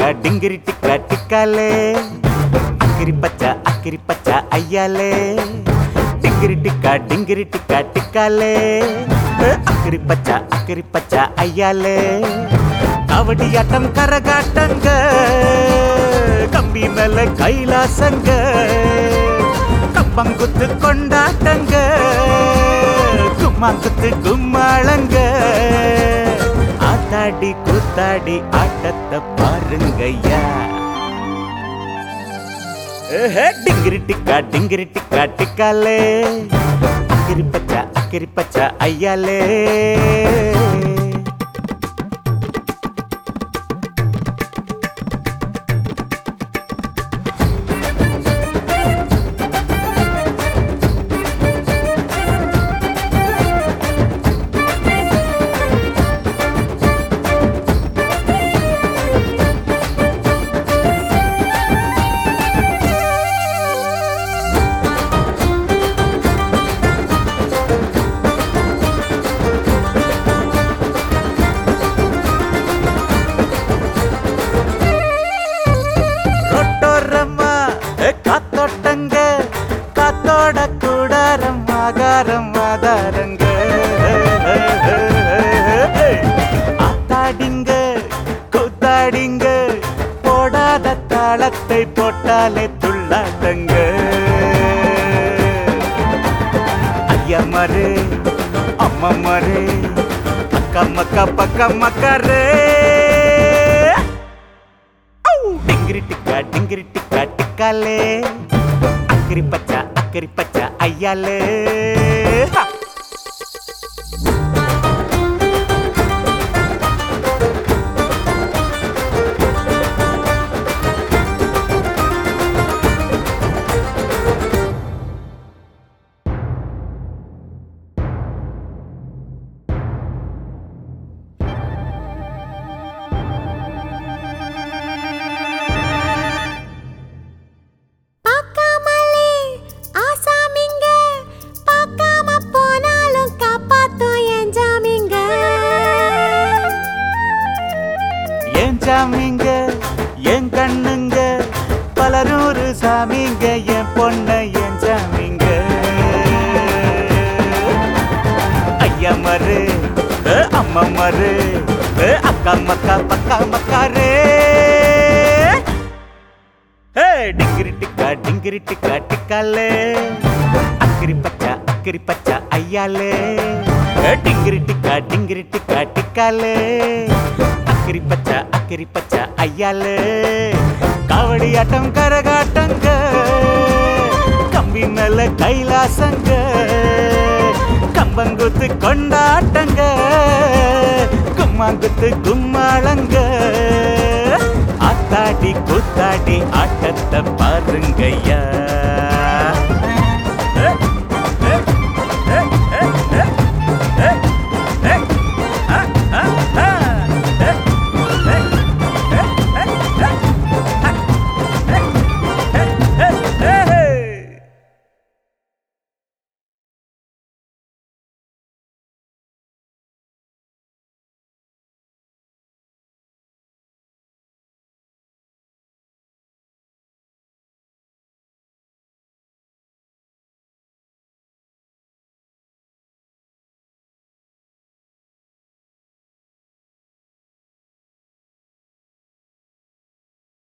டிக்கா டிங்கிரி டிக்கா டிக்காலே அக்கிரி பச்சா அக்கிரி பச்சா ஐயாலே டிங்கிரி டிக்கா டிங்கிரி டிக்கா டிக்காலே அக்கிரி பச்சா அக்கிரி பச்சா ஐயாலே கவடியாட்டம் கரகாட்டங்க கம்பி மேல கைலாசங்க கம்பங்குத்து கொண்டாட்டங்க கும்மாங்குத்து கும்மாளங்க ஆத்தாடி கூத்தாடி ஆட்டத்தை பாருங்கய்யா ஏஹே, டிங்கிரி டிக்கா டிங்கிரி டிக்கா டிக்காலே அக்கிரி பச்சா அக்கிரி பச்சா ஐயாலே ரொட்டோரம்மா ஏ, காத்தோட்டங்க காத்தோட கூடாரம் ஆகாரம் ஆதாரங்க ஆத்தாடிங்க கூத்தாடிங்க போடாத தாளத்தை போட்டாலே துள்ளாட்டங்க ஐயா மரு அம்மா மரு அக்கா மக்கா பக்கா மக்கரே டிங்கிரி டிக்கா டிங்கிரி டிக்கா டிக்காலே அக்கிரி பச்சா அக்கிரி பச்சா ஐயாலே ஹா! பார்க்காமலே ஆசாமிங்க பார்க்காம போனாலும் காப்பாத்தும் என் ஜாமிங்க ஏன் சாமிங்க என் கண்ணுங்க பலரூரு சாமிங்க என் பொண்ண என் சாமிங்க ஐயா மரு ஏ, அம்மா மரு ஏ, அக்கா மக்கா பக்கா மக்காரே ஹே டிங்கிரி டிக்கா டிங்கிரி டிக்கா டிக்காலே அக்கிரி பச்சா அக்கிரி பச்சா ஐயாலே ஏ, டிங்கிரி டிக்கா டிங்கிரி டிக்கா டிக்காலே அக்கிரி பச்சா அக்கிரி பச்சா ஐயாலே காவடி ஆட்டம் கரகாட்டங்க கம்பி மேல கைலாசங்க கம்பங்குத்து கொண்டாட்டங்க கும்மாங்குத்து கும்மாளங்க ஆத்தாடி கூத்தாடி ஆட்டத்தை பாருங்கய்யா